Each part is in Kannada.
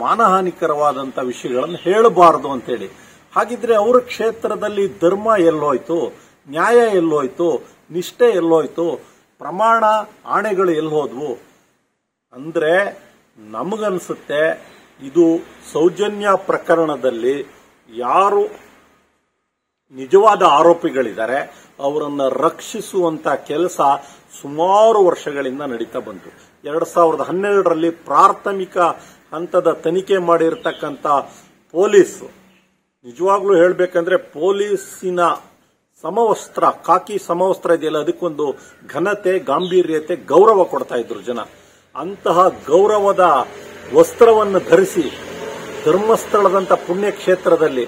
ಮಾನಹಾನಿಕರವಾದಂತ ವಿಷಯಗಳನ್ನು ಹೇಳಬಾರದು ಅಂತೇಳಿ ಹಾಗಿದ್ರೆ ಅವರ ಕ್ಷೇತ್ರದಲ್ಲಿ ಧರ್ಮ ಎಲ್ಲೋಯ್ತು ನ್ಯಾಯ ಎಲ್ಲೋಯ್ತು ನಿಷ್ಠೆ ಎಲ್ಲೋಯ್ತು ಪ್ರಮಾಣ ಆಣೆಗಳು ಎಲ್ಲೋದ್ವು ಅಂದ್ರೆ ನಮಗನ್ಸುತ್ತೆ ಇದು ಸೌಜನ್ಯ ಪ್ರಕರಣದಲ್ಲಿ ಯಾರು ನಿಜವಾದ ಆರೋಪಿಗಳಿದ್ದಾರೆ ಅವರನ್ನ ರಕ್ಷಿಸುವಂತ ಕೆಲಸ ಸುಮಾರು ವರ್ಷಗಳಿಂದ ನಡೀತಾ ಬಂತು ಎರಡ್ ಸಾವಿರದ ಹನ್ನೆರಡರಲ್ಲಿ ಪ್ರಾಥಮಿಕ ಹಂತದ ತನಿಖೆ ಮಾಡಿರ್ತಕ್ಕಂಥ ಪೊಲೀಸ್ ನಿಜವಾಗ್ಲೂ ಹೇಳ್ಬೇಕಂದ್ರೆ ಪೊಲೀಸಿನ ಸಮವಸ್ತ್ರ ಕಾಕಿ ಸಮವಸ್ತ್ರ ಇದೆಯಲ್ಲ ಅದಕ್ಕೊಂದು ಘನತೆ ಗಾಂಭೀರ್ಯತೆ ಗೌರವ ಕೊಡ್ತಾ ಇದ್ರು ಜನ ಅಂತಹ ಗೌರವದ ವಸ್ತ್ರವನ್ನು ಧರಿಸಿ ಧರ್ಮಸ್ಥಳದಂತ ಪುಣ್ಯಕ್ಷೇತ್ರದಲ್ಲಿ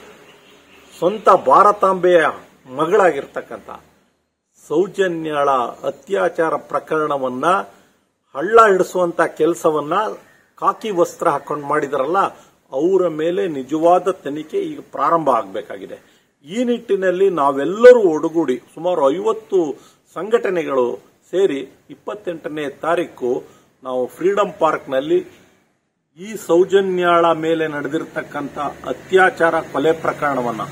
ಸ್ವಂತ ಭಾರತಾಂಬೆಯ ಮಗಳಾಗಿರ್ತಕ್ಕಂಥ ಸೌಜನ್ಯಳ ಅತ್ಯಾಚಾರ ಪ್ರಕರಣವನ್ನ ಹಳ್ಳ ಹಿಡಿಸುವಂತ ಕೆಲಸವನ್ನ ಕಾಕಿ ವಸ್ತ್ರ ಹಾಕೊಂಡು ಮಾಡಿದಾರಲ್ಲ ಅವರ ಮೇಲೆ ನಿಜವಾದ ತನಿಖೆ ಈಗ ಪ್ರಾರಂಭ ಆಗಬೇಕಾಗಿದೆ ಈ ನಿಟ್ಟಿನಲ್ಲಿ ನಾವೆಲ್ಲರೂ ಒಡಗೂಡಿ ಸುಮಾರು ಐವತ್ತು ಸಂಘಟನೆಗಳು ಸೇರಿ ಇಪ್ಪತ್ತೆಂಟನೇ ತಾರೀಕು ನಾವು ಫ್ರೀಡಂ ಪಾರ್ಕ್ನಲ್ಲಿ ಈ ಸೌಜನ್ಯಾಳ ಮೇಲೆ ನಡೆದಿರ್ತಕ್ಕಂಥ ಅತ್ಯಾಚಾರ ಕೊಲೆ ಪ್ರಕರಣವನ್ನ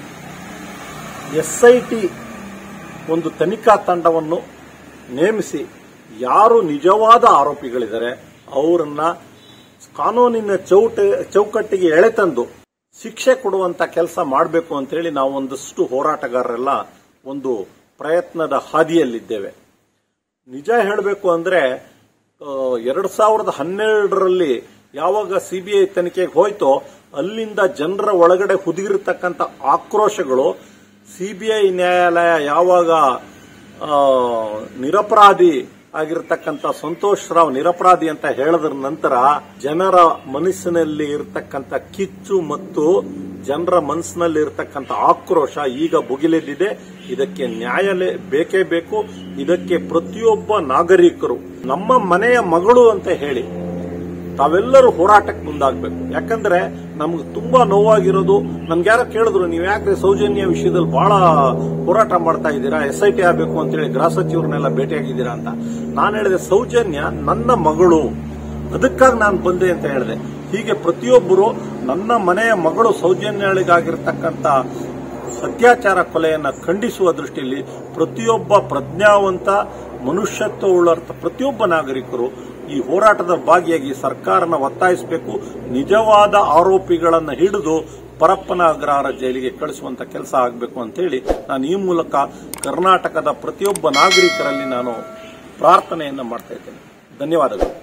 ಎಸ್ಐಟಿ ಒಂದು ತನಿಖಾ ತಂಡವನ್ನು ನೇಮಿಸಿ ಯಾರು ನಿಜವಾದ ಆರೋಪಿಗಳಿದ್ದಾರೆ ಅವರನ್ನ ಕಾನೂನಿನ ಚೌಟ ಚೌಕಟ್ಟಿಗೆ ಎಳೆತಂದು ಶಿಕ್ಷೆ ಕೊಡುವಂತ ಕೆಲಸ ಮಾಡಬೇಕು ಅಂತೇಳಿ ನಾವು ಒಂದಷ್ಟು ಹೋರಾಟಗಾರರೆಲ್ಲ ಒಂದು ಪ್ರಯತ್ನದ ಹಾದಿಯಲ್ಲಿದ್ದೇವೆ ನಿಜ ಹೇಳಬೇಕು ಅಂದ್ರೆ ಎರಡ್ ಸಾವಿರದ ಹನ್ನೆರಡರಲ್ಲಿ ಯಾವಾಗ ಸಿಬಿಐ ತನಿಖೆಗೆ ಹೋಯ್ತೋ ಅಲ್ಲಿಂದ ಜನರ ಒಳಗಡೆ ಹುದುಗಿರ್ತಕ್ಕಂಥ ಆಕ್ರೋಶಗಳು ಸಿಬಿಐ ನ್ಯಾಯಾಲಯ ಯಾವಾಗ ಆ, ನಿರಪರಾಧಿ ಆಗಿರ್ತಕ್ಕಂಥ ಸಂತೋಷ್ ರಾವ್ ನಿರಪರಾಧಿ ಅಂತ ಹೇಳಿದ್ರ ನಂತರ ಜನರ ಮನಸ್ಸಿನಲ್ಲಿ ಇರತಕ್ಕಂಥ ಕಿಚ್ಚು ಮತ್ತು ಜನರ ಮನಸ್ಸಿನಲ್ಲಿ ಇರತಕ್ಕಂಥ ಆಕ್ರೋಶ ಈಗ ಭುಗಿಲೆದ್ದಿದೆ ಇದಕ್ಕೆ ನ್ಯಾಯಾಲಯ ಬೇಕೇ ಬೇಕು ಇದಕ್ಕೆ ಪ್ರತಿಯೊಬ್ಬ ನಾಗರಿಕರು ನಮ್ಮ ಮನೆಯ ಮಗಳು ಅಂತ ಹೇಳಿ ತಾವೆಲ್ಲರೂ ಹೋರಾಟಕ್ಕೆ ಮುಂದಾಗಬೇಕು ಯಾಕಂದ್ರೆ ನಮ್ಗೆ ತುಂಬಾ ನೋವಾಗಿರೋದು ನಮ್ಗೆ ಯಾರೋ ಕೇಳಿದ್ರು ನೀವು ಯಾಕೆ ಸೌಜನ್ಯ ವಿಷಯದಲ್ಲಿ ಬಹಳ ಹೋರಾಟ ಮಾಡ್ತಾ ಇದ್ದೀರಾ ಎಸ್ ಐ ಟಿ ಆಗಬೇಕು ಅಂತ ಹೇಳಿ ಗೃಹ ಸಚಿವರನ್ನೆಲ್ಲ ಭೇಟಿಯಾಗಿದ್ದೀರಾ ಅಂತ ನಾನು ಹೇಳಿದೆ ಸೌಜನ್ಯ ನನ್ನ ಮಗಳು ಅದಕ್ಕಾಗಿ ನಾನು ಬಂದೆ ಅಂತ ಹೇಳಿದೆ ಹೀಗೆ ಪ್ರತಿಯೊಬ್ಬರು ನನ್ನ ಮನೆಯ ಮಗಳು ಸೌಜನ್ಯಳಿಗಾಗಿರ್ತಕ್ಕಂಥ ಅತ್ಯಾಚಾರ ಕೊಲೆಯನ್ನ ಖಂಡಿಸುವ ದೃಷ್ಟಿಯಲ್ಲಿ ಪ್ರತಿಯೊಬ್ಬ ಪ್ರಜ್ಞಾವಂತ ಮನುಷ್ಯತ್ವವುಳ್ಳ ಪ್ರತಿಯೊಬ್ಬ ನಾಗರಿಕರು ಈ ಹೋರಾಟದ ಭಾಗಿಯಾಗಿ ಸರ್ಕಾರನ ಒತ್ತಾಯಿಸಬೇಕು ನಿಜವಾದ ಆರೋಪಿಗಳನ್ನ ಹಿಡಿದು ಪರಪ್ಪನ ಅಗ್ರಹಾರ ಜೈಲಿಗೆ ಕಳಿಸುವಂತ ಕೆಲಸ ಆಗಬೇಕು ಅಂತೇಳಿ ನಾನು ಈ ಮೂಲಕ ಕರ್ನಾಟಕದ ಪ್ರತಿಯೊಬ್ಬ ನಾಗರಿಕರಲ್ಲಿ ನಾನು ಪ್ರಾರ್ಥನೆಯನ್ನ ಮಾಡ್ತಾ ಇದ್ದೇನೆ ಧನ್ಯವಾದಗಳು